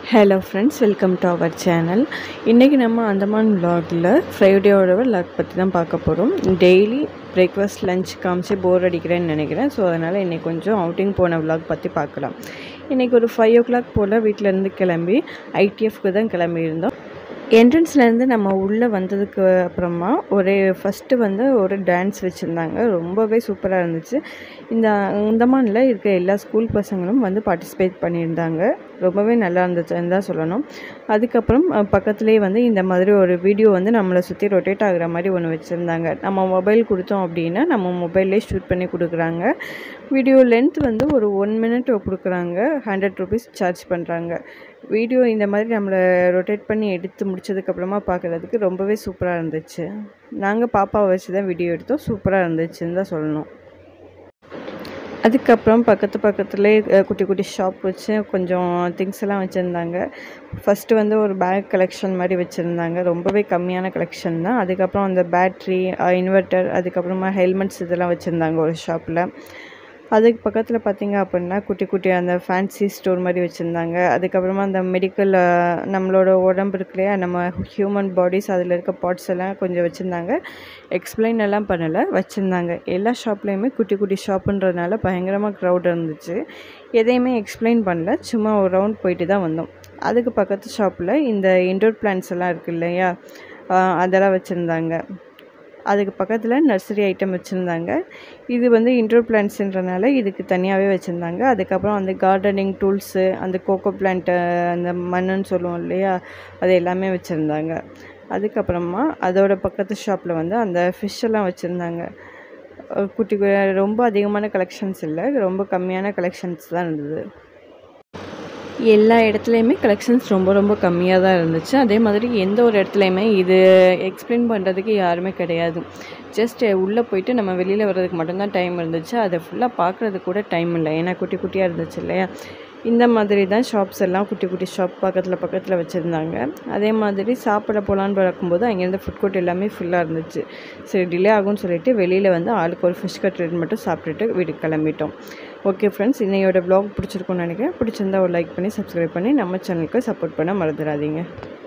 hello friends welcome to our channel இன்றைக்கி நம்ம அந்தமான் vlogல ஃப்ரைடேயோட vlog பற்றி தான் பார்க்க போகிறோம் டெய்லி பிரேக்ஃபாஸ்ட் லஞ்ச் காமிச்சு போர் அடிக்கிறேன்னு நினைக்கிறேன் ஸோ அதனால் இன்றைக்கி கொஞ்சம் அவுட்டிங் போன vlog பற்றி பார்க்கலாம் இன்றைக்கி ஒரு ஃபைவ் ஓ கிளாக் போல் வீட்டிலேருந்து கிளம்பி ஐடிஎஃப்க்கு தான் கிளம்பியிருந்தோம் என்ட்ரன்ஸ்லேருந்து நம்ம உள்ளே வந்ததுக்கு அப்புறமா ஒரு ஃபஸ்ட்டு வந்து ஒரு டான்ஸ் வச்சுருந்தாங்க ரொம்பவே சூப்பராக இருந்துச்சு இந்த அந்தமானில் இருக்க எல்லா ஸ்கூல் பசங்களும் வந்து பார்ட்டிசிபேட் பண்ணியிருந்தாங்க ரொம்பவே நல்லா இருந்துச்சுன்னு தான் சொல்லணும் அதுக்கப்புறம் அஹ், பக்கத்துலேயே வந்து இந்த மாதிரி ஒரு வீடியோ வந்து நம்மளை சுற்றி ரொட்டேட் ஆகுற மாதிரி ஒன்று வச்சுருந்தாங்க நம்ம மொபைல் கொடுத்தோம் அப்படின்னா நம்ம மொபைல்லே ஷூட் பண்ணி கொடுக்குறாங்க வீடியோ லென்த் வந்து ஒரு ஒன் மினிட் கொடுக்குறாங்க ஹண்ட்ரட் ருபீஸ் சார்ஜ் பண்ணுறாங்க வீடியோ இந்த மாதிரி நம்மளை ரொட்டேட் பண்ணி எடுத்து முடிச்சதுக்கப்புறமா பார்க்குறதுக்கு ரொம்பவே சூப்பராக இருந்துச்சு நாங்கள் பாப்பாவை வச்சு தான் வீடியோ எடுத்தோம் சூப்பராக இருந்துச்சுன்னு தான் சொல்லணும் அதுக்கப்புறம் பக்கத்து பக்கத்துலேயே அஹ், குட்டி குட்டி ஷாப் வச்சு கொஞ்சம் திங்ஸ் எல்லாம் வச்சுருந்தாங்க ஃபஸ்ட்டு வந்து ஒரு பேக் கலெக்ஷன் மாதிரி வச்சுருந்தாங்க ரொம்பவே கம்மியான கலெக்ஷன் தான் அதுக்கப்புறம் அந்த பேட்ரி இன்வெர்ட்டர் அதுக்கப்புறமா ஹெல்மெட்ஸ் இதெல்லாம் வச்சுருந்தாங்க ஒரு ஷாப்பில் அதுக்கு பக்கத்தில் பார்த்தீங்க அப்படின்னா குட்டி குட்டி அந்த ஃபேன்சி ஸ்டோர் மாதிரி வச்சுருந்தாங்க அதுக்கப்புறமா அந்த மெடிக்கல் நம்மளோட உடம்பு இருக்கு இல்லையா நம்ம ஹியூமன் பாடிஸ் அதில் இருக்க பார்ட்ஸ் எல்லாம் கொஞ்சம் வச்சுருந்தாங்க எக்ஸ்பிளைன் எல்லாம் பண்ணலை வச்சுருந்தாங்க எல்லா ஷாப்லேயுமே குட்டி குட்டி ஷாப்புன்றதுனால பயங்கரமாக க்ரௌட் இருந்துச்சு எதையுமே எக்ஸ்பிளைன் பண்ணல சும்மா ஒரு ரவுண்ட் போயிட்டு தான் வந்தோம் அதுக்கு பக்கத்து ஷாப்பில் இந்த இன்டோர் பிளான்ஸ் எல்லாம் இருக்கு இல்லையா ஆஹ் அதெல்லாம் வச்சுருந்தாங்க அதுக்கு பக்கத்தில் நர்சரி ஐட்டம் வச்சுருந்தாங்க இது வந்து இன்டோர் பிளான்ட்ஸுன்றனால இதுக்கு தனியாகவே வச்சுருந்தாங்க அதுக்கப்புறம் அந்த கார்டனிங் டூல்ஸு அந்த கோகோ பிளான்ட்டு அந்த மண்ணுன்னு சொல்லுவோம் இல்லையா அது எல்லாமே வச்சுருந்தாங்க அதுக்கப்புறமா அதோட பக்கத்து ஷாப்பில் வந்து அந்த ஃபிஷ் எல்லாம் வச்சுருந்தாங்க அஹ் குட்டி கு- ரொம்ப அதிகமான கலெக்ஷன்ஸ் இல்லை ரொம்ப கம்மியான கலெக்ஷன்ஸ் தான் இருந்தது எல்லா இடத்துலையுமே கலெக்ஷன்ஸ் ரொம்ப ரொம்ப கம்மியாக தான் இருந்துச்சு அதே மாதிரி எந்த ஒரு இடத்துலையுமே இது எக்ஸ்பிளைன் பண்ணுறதுக்கு யாருமே கிடையாது ஜஸ்ட் உள்ளே போயிட்டு நம்ம வெளியில் வர்றதுக்கு மட்டும்தான் டைம் இருந்துச்சு அதை ஃபுல்லாக பார்க்குறதுக்கு கூட டைம் இல்லை ஏன்னா குட்டி குட்டியாக இருந்துச்சு இல்லையா இந்த மாதிரி தான் ஷாப்ஸ் எல்லாம் குட்டி குட்டி ஷாப் பக்கத்தில் பக்கத்தில் வச்சுருந்தாங்க அதே மாதிரி சாப்பிட போகலான்னு பார்க்கும்போது அங்கேருந்து ஃபுட் கோர்ட் எல்லாமே ஃபுல்லாக இருந்துச்சு சரி டிலே ஆகும்னு சொல்லிட்டு வெளியில் வந்து ஆளுக்கு ஒரு ஃபிஷ் கட்லெட் மட்டும் சாப்பிட்டுட்டு வீட்டுக்கு கிளம்பிட்டோம் ஓகே ஃப்ரெண்ட்ஸ் இன்னையோட vlog பிடிச்சிருக்கும்னு நினைக்கிறேன் பிடிச்சிருந்தா ஒரு லைக் பண்ணி சப்ஸ்கிரைப் பண்ணி நம்ம சேனலுக்கு சப்போர்ட் பண்ண மறந்துடாதீங்க